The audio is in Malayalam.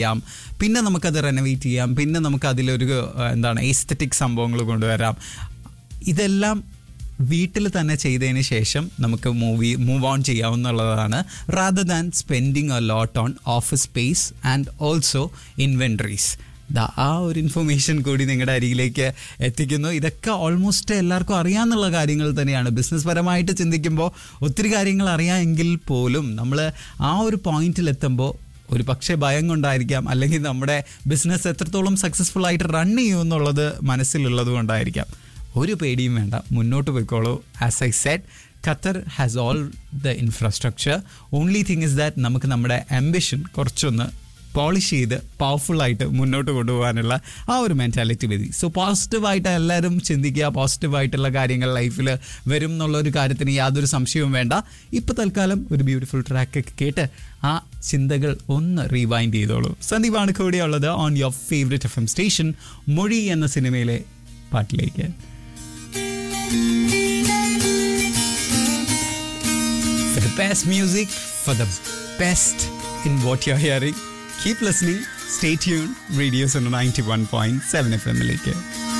ചെയ്യാം പിന്നെ നമുക്കത് റെനോവേറ്റ് ചെയ്യാം പിന്നെ നമുക്ക് അതിലൊരു ആ, എന്താണ് എസ്തറ്റിക് സംഭവങ്ങൾ കൊണ്ടുവരാം ഇതെല്ലാം വീട്ടിൽ തന്നെ ചെയ്തതിന് ശേഷം നമുക്ക് മൂവി മൂവ് ഓൺ ചെയ്യാവുന്നുള്ളതാണ് rather than spending a lot on office space and also inventories ദാ ആ ഒരു ഇൻഫർമേഷൻ കൂടി നിങ്ങളുടെ അരികിലേക്ക് എത്തിക്കുന്നു ഇതൊക്കെ ഓൾമോസ്റ്റ് എല്ലാവർക്കും അറിയാമെന്നുള്ള കാര്യങ്ങൾ തന്നെയാണ് ബിസിനസ് പരമായിട്ട് ചിന്തിക്കുമ്പോൾ ഒത്തിരി കാര്യങ്ങൾ അറിയാമെങ്കിൽ പോലും നമ്മൾ ആ ഒരു പോയിന്റിൽ എത്തുമ്പോൾ ഒരു പക്ഷേ ഭയം കൊണ്ടായിരിക്കാം അല്ലെങ്കിൽ നമ്മുടെ ബിസിനസ് എത്രത്തോളം സക്സസ്ഫുൾ ആയിട്ട് റൺ ചെയ്യും എന്നുള്ളത് മനസ്സിലുള്ളത് കൊണ്ടായിരിക്കാം ഒരു പേടിയും വേണ്ട മുന്നോട്ട് പോയിക്കോളൂ as I said Qatar has all the infrastructure only thing is that നമുക്ക് നമ്മുടെ ആംബിഷൻ കുറച്ചൊന്ന് പോളിഷ് ചെയ്ത് പവർഫുൾ ആയിട്ട് മുന്നോട്ട് കൊണ്ടുപോകാനുള്ള ആ ഒരു മെൻറ്റാലിറ്റി മതി സോ പോസിറ്റീവായിട്ട് എല്ലാവരും ചിന്തിക്കുക പോസിറ്റീവായിട്ടുള്ള കാര്യങ്ങൾ ലൈഫിൽ വരും എന്നുള്ള ഒരു കാര്യത്തിന് യാതൊരു സംശയവും വേണ്ട ഇപ്പോൾ തൽക്കാലം ഒരു ബ്യൂട്ടിഫുൾ ട്രാക്ക് കേട്ട് ആ ചിന്തകൾ ഒന്ന് റീവൈൻഡ് ചെയ്തോളൂ സന്ദീപാണ് കൂടെയുള്ളത് on your favourite F M station Mozhi എന്ന സിനിമയിലെ പാട്ടിലേക്ക് For the best music, for the best in what you're hearing, keep listening. Stay tuned. Radio Sona 91.7 FM. Lake